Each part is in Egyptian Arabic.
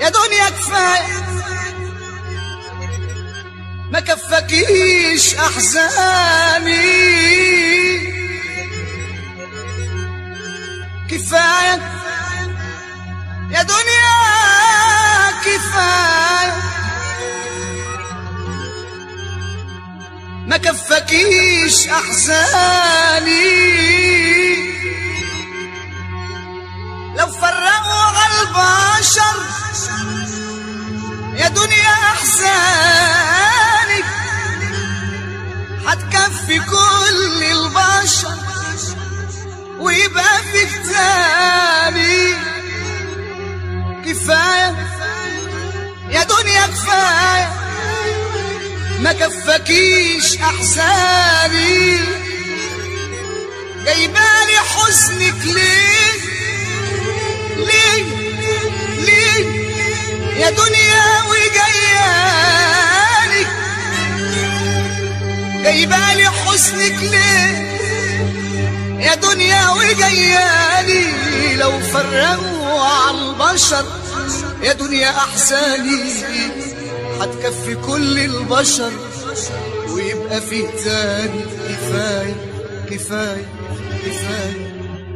دنيا كفاية ما كفكيش أحزاني كفاية يا دنيا كفاية ما كفكيش أحزاني لو فرقوا على البشر يا دنيا أحزانك هتكفي كل البشر ويبقى فيك تاني كفاية يا دنيا كفاية ما كفكيش أحزاني جايبالي حزنك ليه ليه ليه يا دنيا وجايالك جايبالي حزنك ليه يا دنيا وجايالي لو فرقوا على البشر يا دنيا احساني هتكفي كل البشر ويبقى فيه تاني كفايه كفايه كفايه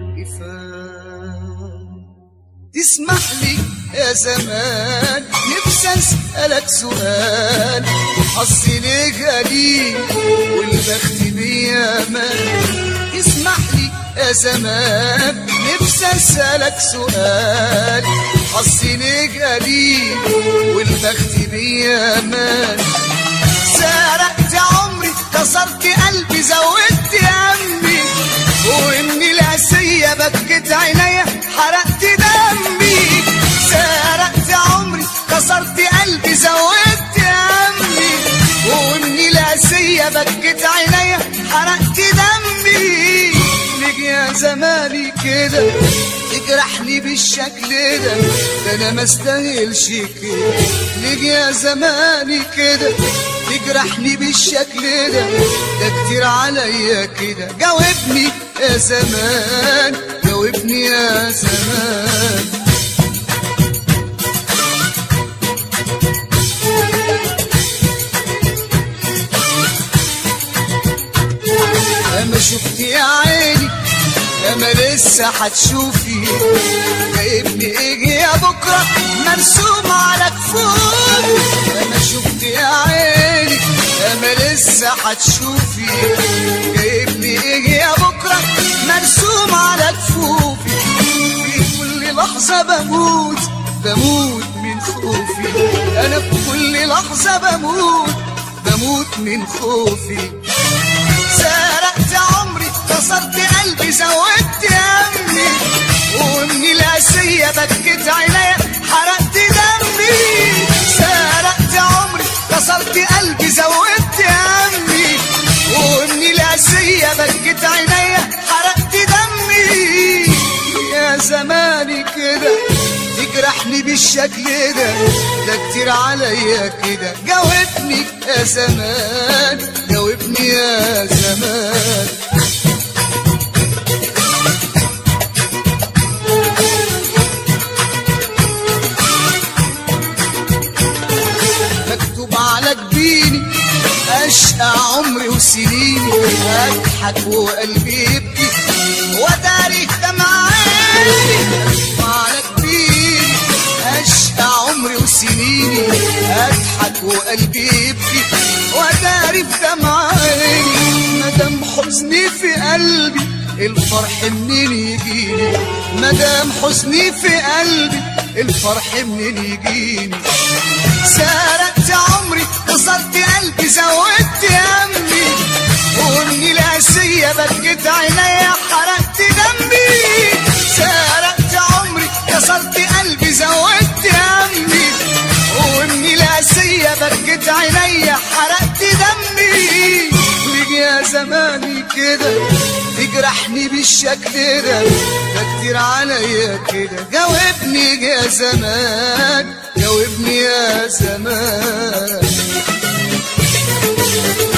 كفايه تسمح لي يا زمان نفسي اسالك سؤال حظي ليه قليل والبخت بيا مال اسمح لي يا زمان نفسي اسالك سؤال حظي ليه قليل والبخت بيا مال سرقت عمري كسرت قلبي زودت همي واني الاسيه بكت عينيا حرقت دمي سرقت عمري كسرت قلبي زودت همي واني الاسيه بكت عينيا حرقت دمي ليك يا زماني كده تجرحني بالشكل ده ده انا ما استاهلش كده ليك يا زماني كده تجرحني بالشكل ده ده كتير عليا كده جاوبني يا زمان جاوبني يا زمان اما شفت يا عيني اما لسه هتشوفي جايبني ايه يا بكره مرسوم على كفوفي اما شفت يا عيني اما لسه هتشوفي جايبني ايه يا بكره مرسوم على كفوفي في كل لحظه بموت بموت من خوفي انا في كل لحظه بموت بموت من خوفي سرقت عمري كسرت قلبي زودت همي ومن الاسية بكت عينيا حرقت دمي سرقت عمري كسرت قلبي زودت همي ومن الاسية بكت عينيا حرقت دمي يا زماني كده تجرحني بالشكل ده ده كتير عليا كده جاوبني يا زمان جاوبني يا زمان مكتوب على جبيني اشقى عمري وسنيني اضحك وقلبي يبكي وداري دمع عيني مكتوب على جبيني اشقى عمري وسنيني اضحك وقلبي يبكي وداري في دمع عيني مدام حزني في قلبي الفرح منين يجيني مدام حزني في قلبي الفرح منين يجيني سرقت عمري كسرت قلبي زودت همي ومن الاسية بكت عينيا حرقت دمي سرقت عمري كسرت قلبي زودت همي ومن الاسية بكت عينيا حرقت دمي ليك يا زماني كده تجرحني بالشكل ده ده كتير عليا كده جاوبني يا زمان جاوبني يا زمان